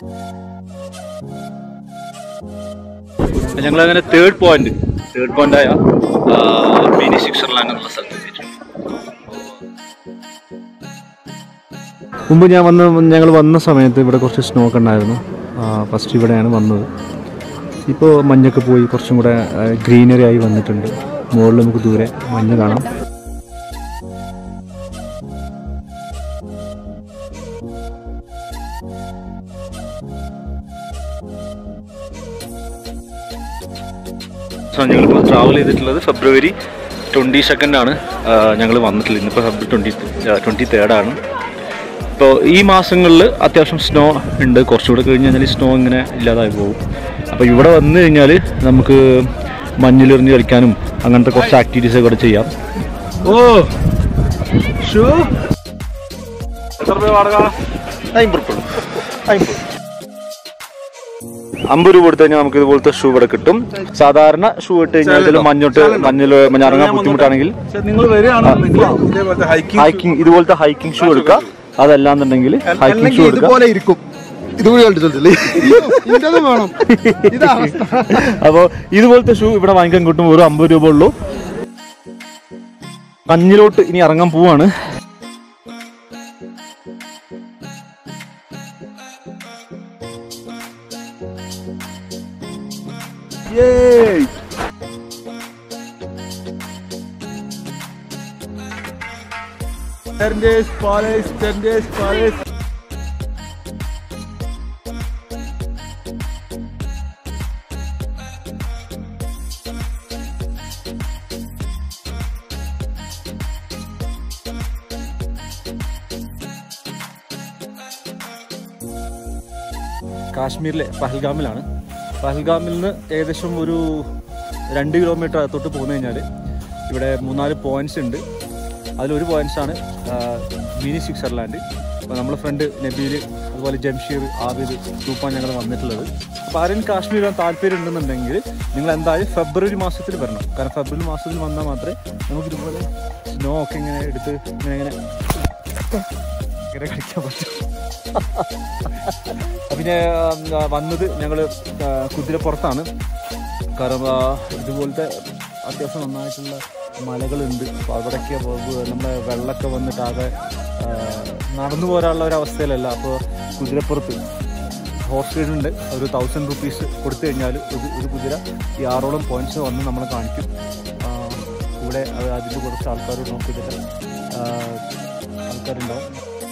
ഞങ്ങൾ അങ്ങനെ third point third point ആയ മിനി സ്വിറ്റ്സർലാൻഡ് എന്നുള്ള സ്ഥലത്ത് എത്തിയിട്ടുണ്ട് മുമ്പ് ഞാൻ വന്ന ഞങ്ങൾ വന്ന സമയത്ത് ഇവിടെ കുറച്ച് സ്നോ ഒക്കെ ഉണ്ടായിരുന്നു ഫസ്റ്റ് ഇവിടെയാണ് വന്നത് ഇപ്പോൾ മഞ്ഞൊക്കെ പോയി കുറച്ചും കൂടെ ഗ്രീനറി ആയി വന്നിട്ടുണ്ട് മുകളിൽ നമുക്ക് ദൂരെ മഞ്ഞ് കാണാം ഞങ്ങളിപ്പോൾ ട്രാവൽ ചെയ്തിട്ടുള്ളത് ഫെബ്രുവരി ട്വൻറ്റി സെക്കൻഡാണ് ഞങ്ങൾ വന്നിട്ടുള്ളത് ഇന്നിപ്പോൾ ഫെബ്രുവരി ട്വൻറ്റി ട്വൻറ്റി തേർഡാണ് ഇപ്പോൾ ഈ മാസങ്ങളിൽ അത്യാവശ്യം സ്നോ ഉണ്ട് കുറച്ചുകൂടെ കഴിഞ്ഞ് കഴിഞ്ഞാൽ സ്നോ ഇങ്ങനെ ഇല്ലാതായി പോകും അപ്പോൾ ഇവിടെ വന്നു കഴിഞ്ഞാൽ നമുക്ക് മഞ്ഞിലെറിഞ്ഞ് കളിക്കാനും അങ്ങനത്തെ കുറച്ച് ആക്ടിവിറ്റീസ് ഒക്കെ ഇവിടെ ചെയ്യാം ഓ ഷൂ എത്ര രൂപ വാടക അമ്പത് രൂപ അമ്പത് അമ്പത് രൂപ കൊടുത്തു കഴിഞ്ഞാൽ നമുക്ക് ഇതുപോലത്തെ ഷൂ ഇവിടെ കിട്ടും സാധാരണ ഷൂ ഇട്ട് കഴിഞ്ഞാൽ ഇതിൽ മഞ്ഞോട്ട് മഞ്ഞിൽ മഞ്ഞിറങ്ങാൻ ബുദ്ധിമുട്ടാണെങ്കിൽ നിങ്ങൾ വരികയാണെന്നുണ്ടെങ്കിൽ ഇതേപോലത്തെ ഹൈക്കിംഗ് ഹൈക്കിംഗ് ഇതുപോലത്തെ ഹൈക്കിംഗ് ഷൂ എടുക്കുക അതല്ലാന്നുണ്ടെങ്കിൽ ഹൈക്കിംഗ് ഷൂ എടുക്കുക ഇതുപോലെ ഇരിക്കും ഇതുകൂടി കണ്ടിട്ടില്ലേ ഇതൊന്നും വേണം ഇതാ അവസ്ഥ അപ്പോൾ ഇതുപോലത്തെ ഷൂ ഇവിടെ വാങ്ങിക്കാൻ കിട്ടും ഒരു അമ്പത് രൂപ ഉള്ളൂ മഞ്ഞിലോട്ട് ഇനി ഇറങ്ങാൻ പോവാണ് Ten days, Paris, ten days, Paris. കാശ്മീരിലെ പഹൽഗാമിലാണ് പഹൽഗാമിൽ നിന്ന് ഏകദേശം ഒരു രണ്ട് കിലോമീറ്റർ അകത്തോട്ട് പോന്നു കഴിഞ്ഞാൽ ഇവിടെ മൂന്നാല് പോയിന്റ്സ് ഉണ്ട് അതിലൊരു പോയിന്റ്സ് ആണ് ആ, മിനി സ്വിറ്റ്സർലാൻഡ് അപ്പോൾ നമ്മുടെ ഫ്രണ്ട് നബീൽ അതുപോലെ ജംഷീർ ആബിദ് തൂപ്പാൻ ഞങ്ങൾ വന്നിട്ടുള്ളത് അപ്പോൾ ആരെങ്കിലും കാശ്മീർ വരാൻ താല്പര്യം ഉണ്ടെന്നുണ്ടെങ്കിൽ നിങ്ങൾ എന്തായാലും ഫെബ്രുവരി മാസത്തിൽ വരണം കാരണം ഫെബ്രുവരി മാസത്തിൽ വന്നാൽ മാത്രമേ നമുക്ക് ഇതുപോലെ സ്നോ ഒക്കെ ഇങ്ങനെ എടുത്ത് ഇങ്ങനെ ഇങ്ങനെ ഇങ്ങനെ കളിക്കാൻ പറ്റും പിന്നെ ആ, വന്നത് ഞങ്ങൾ കുതിരപ്പുറത്താണ് കാരണം ആ, ഇതുപോലത്തെ അത്യാവശ്യം നന്നായിട്ടുള്ള മലകളുണ്ട് അപ്പോൾ അവിടെയൊക്കെ വ- നമ്മുടെ വെള്ളമൊക്കെ വന്നിട്ട് ആകെ ആ, നടന്നു പോരാനുള്ള ഒരു അവസ്ഥയിലല്ല അപ്പോൾ കുതിരപ്പുറത്ത് ഹോർസ് റൈഡ് ഉണ്ട് ഒരു തൗസൻഡ് റുപ്പീസ് കൊടുത്തു കഴിഞ്ഞാൽ ഒരു ഒരു കുതിര ഈ ആറോളം പോയിന്റ്സ് വന്ന് നമ്മളെ കാണിക്കും ആ, ഇവിടെ അത് അതിൽ കുറച്ച് ആൾക്കാർ നോക്കിയിട്ട് ആൾക്കാരുണ്ടാവും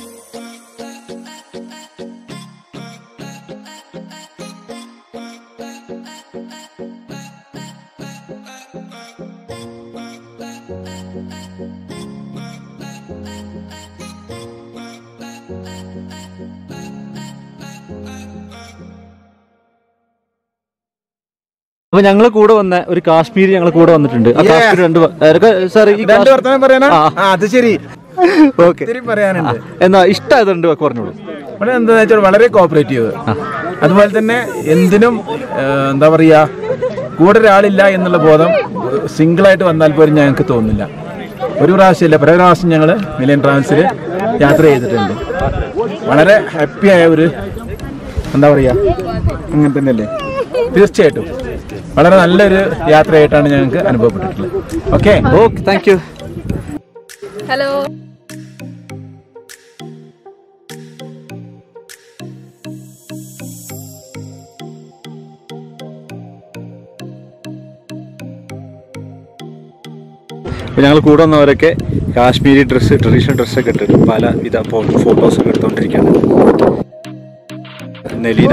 അപ്പൊ ഞങ്ങള് കൂടെ വന്ന ഒരു കാശ്മീരി ഞങ്ങളെ കൂടെ വന്നിട്ടുണ്ട് ആ കാശ്മീർ രണ്ട് വ- ഏതൊക്കെ സാർ ഈ രണ്ട് കാശ്മീർ- വർത്തമാനം പറയാനാ ആ. ആ അത് ശരി ഓക്കെ ഒത്തിരി പറയാനുണ്ട് എന്നാ ഇഷ്ടമായതുണ്ട് പറഞ്ഞോളൂ ഇവിടെ എന്താ വെച്ചാൽ വളരെ കോപ്പറേറ്റീവ് അതുപോലെ തന്നെ എന്തിനും ആ, എന്താ പറയാ കൂടെ ഒരാളില്ല എന്നുള്ള ബോധം സിംഗിളായിട്ട് വന്നാൽ പോലും ഞങ്ങൾക്ക് തോന്നുന്നില്ല ഒരു പ്രാവശ്യമില്ല പല പ്രാവശ്യം ഞങ്ങൾ മിലിയൻ ട്രാവൽസിൽ യാത്ര ചെയ്തിട്ടുണ്ട് വളരെ ഹാപ്പിയായ ഒരു എന്താ പറയാ അങ്ങനെ തന്നെയല്ലേ തീർച്ചയായിട്ടും വളരെ നല്ലൊരു യാത്രയായിട്ടാണ് ഞങ്ങൾക്ക് അനുഭവപ്പെട്ടിട്ടുള്ളത് okay okay thank you hello അപ്പോൾ ഞങ്ങൾ കൂടെ വന്നവരൊക്കെ കാശ്മീരി ഡ്രസ്സ് ട്രഡീഷണൽ ഡ്രസ്സൊക്കെ ഇട്ടിട്ട് പല വിധ ഫോട്ടോസൊക്കെ എടുത്തുകൊണ്ടിരിക്കുകയാണ് നലീന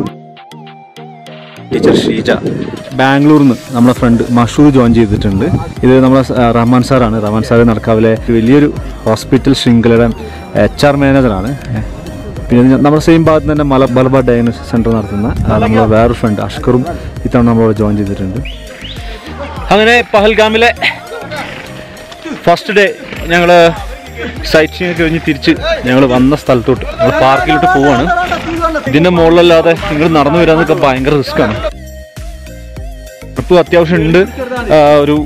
ടീച്ചർ ഷീജ ബാംഗ്ലൂരിൽ നിന്ന് നമ്മുടെ ഫ്രണ്ട് മഷൂർ ജോയിൻ ചെയ്തിട്ടുണ്ട് ഇത് നമ്മുടെ സ- റഹ്മാൻ സാറാണ് റഹ്മാൻ സാർ നടക്കാവിലെ വലിയൊരു ഹോസ്പിറ്റൽ ശൃംഖലയുടെ എച്ച് ആർ മാനേജറാണ് പിന്നെ ഇത് നമ്മുടെ സെയിം ഭാഗത്ത് തന്നെ മല മലബാർ ഡയഗ്നോസിസ് സെൻറ്റർ നടത്തുന്ന ആ, നമ്മുടെ വേറൊരു ഫ്രണ്ട് അഷ്കറും ഇത്തവണ നമ്മളോട് ജോയിൻ ചെയ്തിട്ടുണ്ട് അങ്ങനെ പഹൽഗാമിലെ ഫസ്റ്റ് ഡേ ഞങ്ങൾ സൈറ്റ് സീങ് കഴിഞ്ഞ് തിരിച്ച് ഞങ്ങൾ വന്ന സ്ഥലത്തോട്ട് ഞങ്ങൾ പാർക്കിലോട്ട് പോവാണ് ഇതിൻ്റെ മുകളിലല്ലാതെ നിങ്ങൾ നടന്നു വരാന്നൊക്കെ ഭയങ്കര റിസ്ക്കാണ് ഇപ്പോൾ അത്യാവശ്യം ഉണ്ട് ആ, ഒരു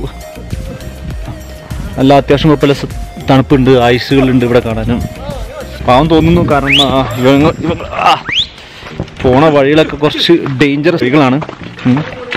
നല്ല അത്യാവശ്യം കുഴപ്പമില്ല സ- തണുപ്പുണ്ട് ഐസുകളുണ്ട് ഇവിടെ കാണാനും പാവം തോന്നുന്നു കാരണം ആ, ഇവങ്ങൾ ഇവങ്ങൾ ആ പോണ വഴികളൊക്കെ കുറച്ച് ഡേഞ്ചറസ് വഴികളാണ് ഉം.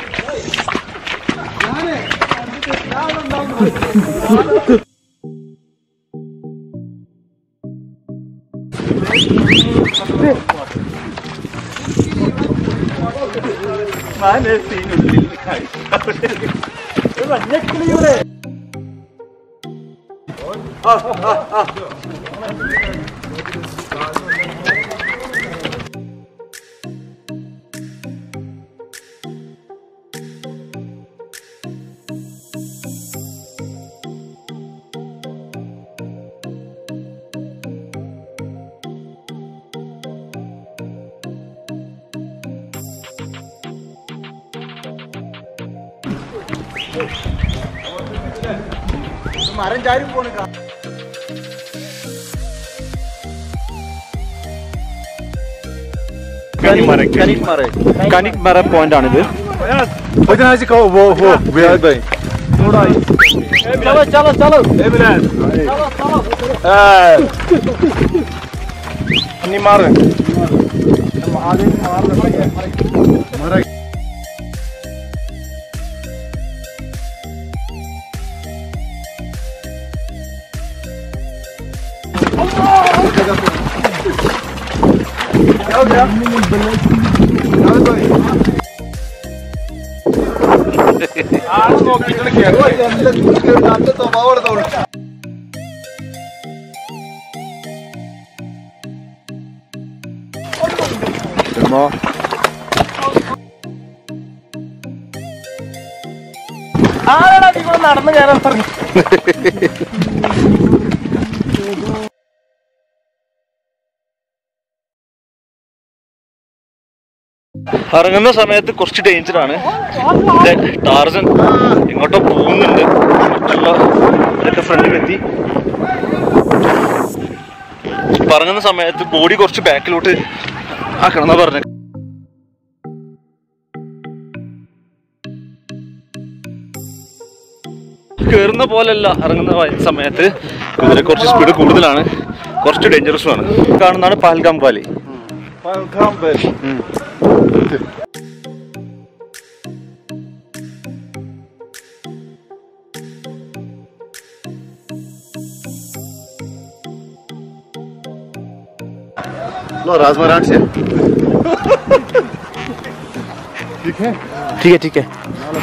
കനിക് മറ പോയിന്റ് ആണിത് ഇറങ്ങുന്ന സമയത്ത് കുറച്ച് ഡേഞ്ചർ ആണ് ഇത് ടാർസൻ എങ്ങോട്ടോ പോകുന്നുണ്ട് മറ്റുള്ള ഇതൊക്കെ ഫ്രണ്ടിലെത്തി ഇറങ്ങുന്ന സമയത്ത് ബോഡി കുറച്ച് ബാക്കിലോട്ട് ആക്കണം എന്നാ പറഞ്ഞത് കയറുന്ന പോലല്ല ഇറങ്ങുന്ന വ- സമയത്ത് കുതിര കുറച്ച് സ്പീഡ് കൂടുതലാണ് കുറച്ച് ഡേഞ്ചറസും ആണ് കാണുന്നതാണ് പാൽഗാം വാലി लो राजमहराज से ठीक है ठीक है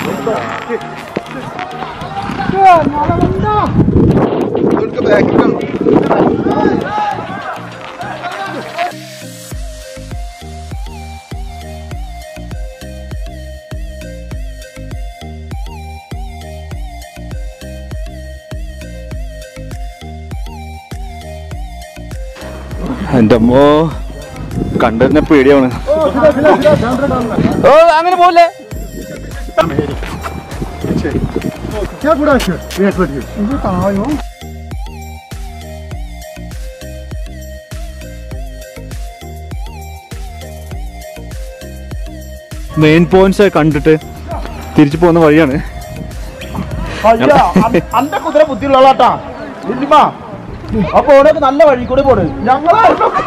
उनके बैक में എൻ്റെ അമ്മോ കണ്ടതിനെ പേടിയാണ് ഓ അങ്ങനെ പോലെ क्या बुरा है वेट वेट वेट कहाँ आयो മെയിൻ പോയിന്റ്സ് കണ്ടിട്ട് തിരിച്ചു പോകുന്ന വഴിയാണ് അന്റെ കുതിര ബുദ്ധിയുള്ളതാട്ടാ ഇല്ലിമ്മ അപ്പൊ ഓനൊക്കെ നല്ല വഴി കൂടി പോണ് ഞങ്ങളെ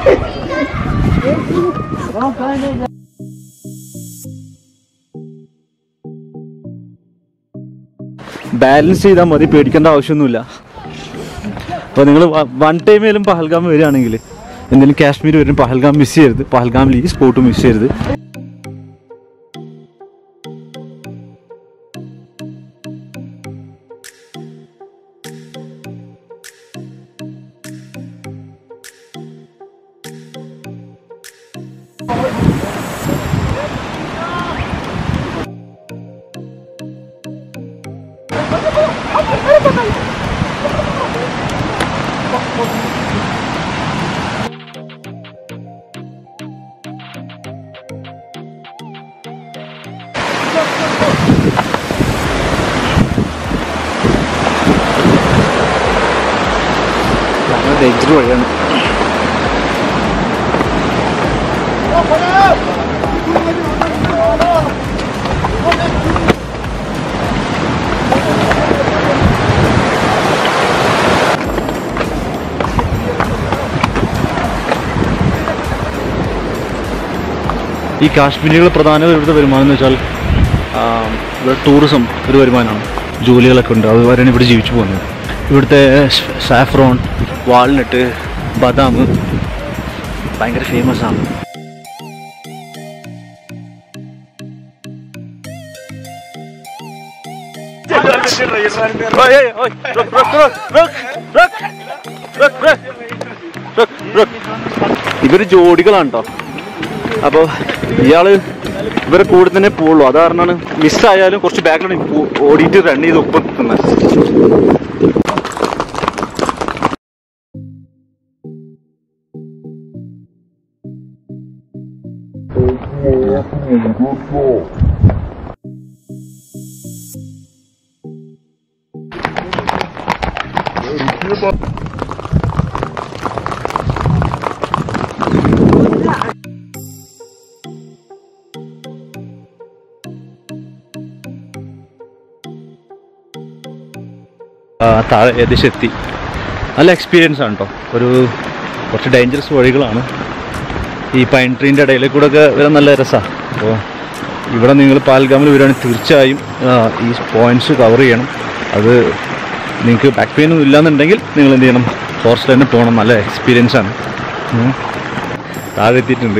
ബാലൻസ് ചെയ്താൽ മതി പേടിക്കേണ്ട ആവശ്യമൊന്നുമില്ല അപ്പോൾ നിങ്ങൾ വൺ ടൈമേലും പഹൽഗാം വരികയാണെങ്കിൽ എന്തെങ്കിലും കാശ്മീർ വരും പഹൽഗാം മിസ് ചെയ്യരുത് പഹൽഗാമിൽ ഈ സ്പോട്ട് മിസ് ചെയ്യരുത് ഡേഞ്ചർ വഴിയാണ് ഈ കാശ്മീരികൾ പ്രധാന ഇവിടുത്തെ വരുമാനം എന്ന് വെച്ചാൽ ആ, ഇവിടെ ടൂറിസം ഒരു വരുമാനമാണ് ജോലികളൊക്കെ ഉണ്ട് അതുവരെയാണ് ഇവിടെ ജീവിച്ചു പോകുന്നത് ഇവിടുത്തെ സാഫ്രോൺ വാൾനട്ട് ബദാം ഭയങ്കര ഫേമസ് ആണ് ഇവര് ജോഡികളാണ് കേട്ടോ അപ്പോൾ ഇയാള് ഇവരെ കൂടെ തന്നെ പോവുള്ളൂ അത് കാരണമാണ് മിസ്സായാലും കുറച്ച് ബാക്കിലാണ് ഓടിയിട്ട് റൺ ചെയ്ത് ഒപ്പം നിൽക്കുന്നത് ആ, താഴെ ഏകദേശം എത്തി നല്ല എക്സ്പീരിയൻസ് ആണ് കേട്ടോ ഒരു കുറച്ച് ഡേഞ്ചറസ് വഴികളാണ് ഈ പൈൻ ട്രീൻ്റെ ഇടയിൽ കൂടെ ഒക്കെ വരാൻ നല്ല രസമാണ് അപ്പോൾ ഇവിടെ നിങ്ങൾ പാൽഗാമിൽ വരികയാണെങ്കിൽ തീർച്ചയായും ആ, ഈ പോയിന്റ്സ് കവർ ചെയ്യണം അത് നിങ്ങൾക്ക് ബാക്ക് പെയിൻ ഒന്നും ഇല്ലാന്നുണ്ടെങ്കിൽ നിങ്ങൾ എന്ത് ചെയ്യണം ഫോറസ്റ്റ് തന്നെ പോകണം നല്ല എക്സ്പീരിയൻസ് ആണ് ഉം. താഴെ എത്തിയിട്ടുണ്ട്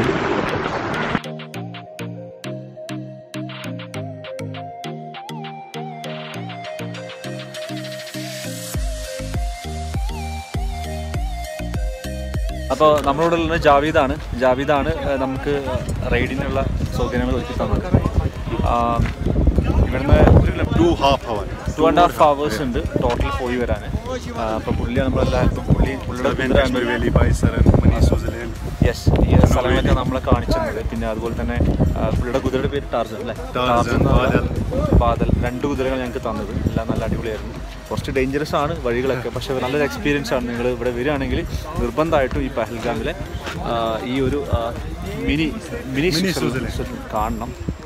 അപ്പോൾ നമ്മളോട് ഉള്ളത് ജാവീദാണ് ജാവീദാണ് ഏഹ്, നമുക്ക് റൈഡിനുള്ള സൗകര്യങ്ങൾ ഒരുക്കി തന്നത് ആ, ഇവിടുന്ന് two half hour two and half hours ഉണ്ട് ടോട്ടൽ പോയി വരാൻ അപ്പോൾ പുള്ളി നമ്മളെല്ലാവർക്കും പുള്ളി പുള്ളിയുടെ Kashmir valley Baisaran mini Switzerland yes ഈ സ്ഥലങ്ങളൊക്കെ നമ്മളെ കാണിച്ചിട്ടുണ്ട് പിന്നെ അതുപോലെ തന്നെ ആ, പുള്ളിയുടെ കുതിരയുടെ പേര് ടാർസൻ അല്ലേ ടാർസൻ, എന്ന് പറഞ്ഞ ബാദൽ. ബാദൽ രണ്ട് കുതിരകൾ ഞങ്ങൾക്ക് തന്നത് എല്ലാം നല്ല അടിപൊളിയായിരുന്നു കുറച്ച് ഡേഞ്ചറസ് ആണ് വഴികളൊക്കെ പക്ഷേ നല്ലൊരു എക്സ്പീരിയൻസ് ആണ് നിങ്ങൾ ഇവിടെ വരികയാണെങ്കിൽ നിർബന്ധമായിട്ടും ഈ പഹൽഗാമിലെ ആ, ഈ ഒരു ആ, മിനി മിനി സ്വിറ്റ്സർലൻഡ് കാണണം